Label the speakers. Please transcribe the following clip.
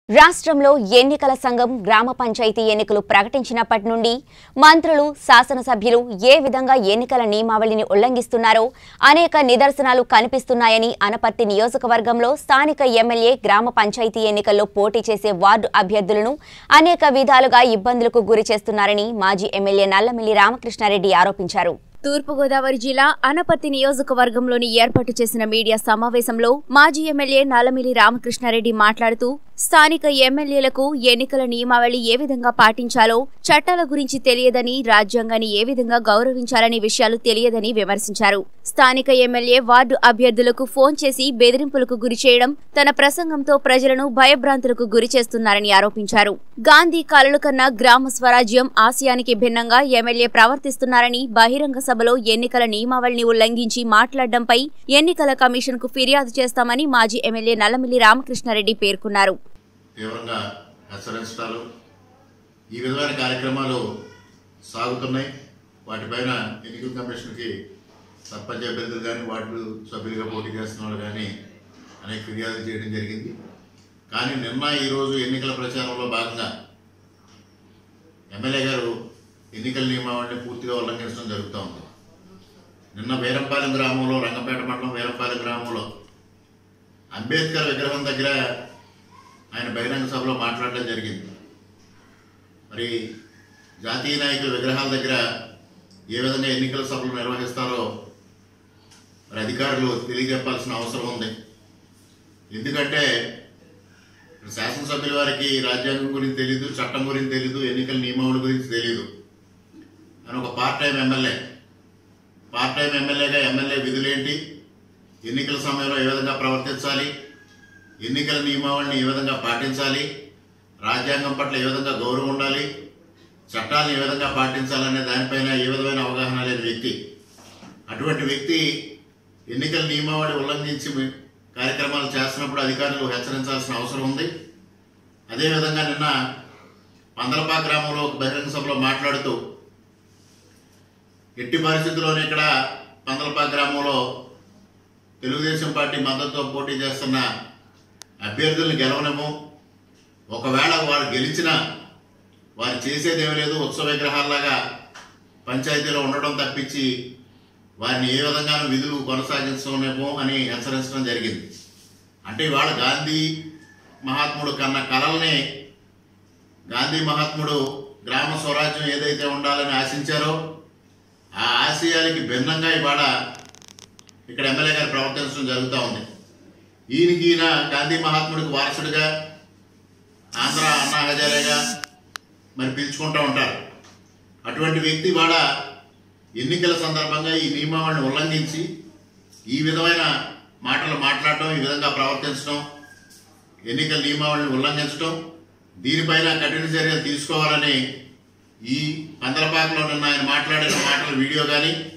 Speaker 1: రాష్ట్రంలో ఎన్నికల సంఘం గ్రామ పంచాయతీ ఎన్నికలు ప్రకటించినప్పటి నుండి మంత్రులు శాసనసభ్యులు ఏ విధంగా ఎన్నికల నియమావళిని ఉల్లంఘిస్తున్నారో అనేక నిదర్శనాలు కనిపిస్తున్నాయని అనపర్తి నియోజకవర్గంలో స్థానిక ఎమ్మెల్యే గ్రామ పంచాయతీ ఎన్నికల్లో పోటీ చేసే వార్డు అభ్యర్థులను అనేక విధాలుగా ఇబ్బందులకు గురి చేస్తున్నారని మాజీ ఎమ్మెల్యే నల్లమిల్లి రామకృష్ణారెడ్డి ఆరోపించారు తూర్పుగోదావరి జిల్లా అనపర్తి నియోజకవర్గంలోని ఏర్పాటు చేసిన మీడియా సమావేశంలో మాజీ ఎమ్మెల్యే నల్లమిల్లి రామకృష్ణారెడ్డి మాట్లాడుతూ స్థానిక ఎమ్మెల్యేలకు ఎన్నికల నియమావళి ఏ విధంగా పాటించాలో చట్టాల గురించి తెలియదని రాజ్యాంగాన్ని ఏ విధంగా గౌరవించాలనే విషయాలు తెలియదని విమర్శించారు స్థానిక ఎమ్మెల్యే వార్డు అభ్యర్థులకు ఫోన్ చేసి బెదిరింపులకు గురి చేయడం తన ప్రసంగంతో ప్రజలను భయభ్రాంతులకు గురి చేస్తున్నారని ఆరోపించారు గాంధీ కలలు కన్నా గ్రామ స్వరాజ్యం ఆశయానికి భిన్నంగా ఎమ్మెల్యే ప్రవర్తిస్తున్నారని బహిరంగ సభలో ఎన్నికల నియమావళిని ఉల్లంఘించి మాట్లాడడంపై ఎన్నికల కమిషన్ కు ఫిర్యాదు చేస్తామని మాజీ ఎమ్మెల్యే నల్లమిల్లి రామకృష్ణారెడ్డి పేర్కొన్నారు
Speaker 2: తీవ్రంగా హెచ్చరించడాలు ఈ విధమైన కార్యక్రమాలు సాగుతున్నాయి వాటిపైన ఎన్నికల కమిషన్కి సర్పంచ్ అభ్యర్థులు కానీ వార్డు సభ్యులుగా పోటీ చేస్తున్న వాళ్ళు కానీ అనేక ఫిర్యాదులు చేయడం జరిగింది కానీ నిన్న ఈరోజు ఎన్నికల ప్రచారంలో భాగంగా ఎమ్మెల్యే గారు ఎన్నికల నియమావళిని పూర్తిగా ఉల్లంఘించడం జరుగుతూ ఉంది నిన్న వీరంపాలెం గ్రామంలో రంగపేట మండలం వీరంపాలెం గ్రామంలో అంబేద్కర్ విగ్రహం దగ్గర ఆయన బహిరంగ సభలో మాట్లాడడం జరిగింది మరి జాతీయ నాయకుల విగ్రహాల దగ్గర ఏ విధంగా ఎన్నికల సభలు నిర్వహిస్తారో మరి అధికారులు తెలియజెప్పాల్సిన అవసరం ఉంది ఎందుకంటే ఇప్పుడు శాసనసభ్యుల వారికి రాజ్యాంగం గురించి తెలియదు చట్టం గురించి తెలియదు ఎన్నికల నియమావళి గురించి తెలియదు అని ఒక part time MLA part time ఎమ్మెల్యేగా ఎమ్మెల్యే విధులేంటి ఎన్నికల సమయంలో ఏ విధంగా ప్రవర్తించాలి ఎన్నికల నియమావళిని ఏ విధంగా పాటించాలి రాజ్యాంగం పట్ల ఏ విధంగా గౌరవం ఉండాలి చట్టాలను ఏ విధంగా పాటించాలనే దానిపైన ఏ విధమైన అవగాహన లేని వ్యక్తి అటువంటి వ్యక్తి ఎన్నికల నియమావళి ఉల్లంఘించి కార్యక్రమాలు చేస్తున్నప్పుడు అధికారులు హెచ్చరించాల్సిన అవసరం ఉంది అదేవిధంగా నిన్న పందలపా గ్రామంలో ఒక బహిరంగ సభలో మాట్లాడుతూ ఎట్టి పరిస్థితుల్లోనే ఇక్కడ పందలపా గ్రామంలో తెలుగుదేశం పార్టీ మద్దతుతో పోటీ చేస్తున్న అభ్యర్థులను గెలవలేము ఒకవేళ వారు గెలిచినా వారు చేసేది ఏమీ లేదు ఉత్సవ విగ్రహాల్లాగా పంచాయతీలో ఉండడం తప్పించి వారిని ఏ విధంగానూ విధులు కొనసాగించలేమో అని హెచ్చరించడం జరిగింది అంటే ఇవాళ గాంధీ మహాత్ముడు కన్న కలల్ని గాంధీ మహాత్ముడు గ్రామ స్వరాజ్యం ఏదైతే ఉండాలని ఆశించారో ఆ ఆశయాలకి భిన్నంగా ఇవాళ ఇక్కడ ఎమ్మెల్యే గారు ప్రవర్తించడం జరుగుతూ ఉంది ఈయనకి ఈయన గాంధీ మహాత్ముడికి వారసుడిగా ఆంధ్ర అన్నా హజారేగా మరి పిలుచుకుంటూ ఉంటారు అటువంటి వ్యక్తి వాడ ఎన్నికల సందర్భంగా ఈ నియమావళిని ఉల్లంఘించి ఈ విధమైన మాటలు మాట్లాడటం ఈ విధంగా ప్రవర్తించడం ఎన్నికల నియమావళిని ఉల్లంఘించడం దీనిపైన కఠిన చర్యలు తీసుకోవాలని ఈ పందలపాకలో నిన్న ఆయన మాట్లాడిన మాటల వీడియో కానీ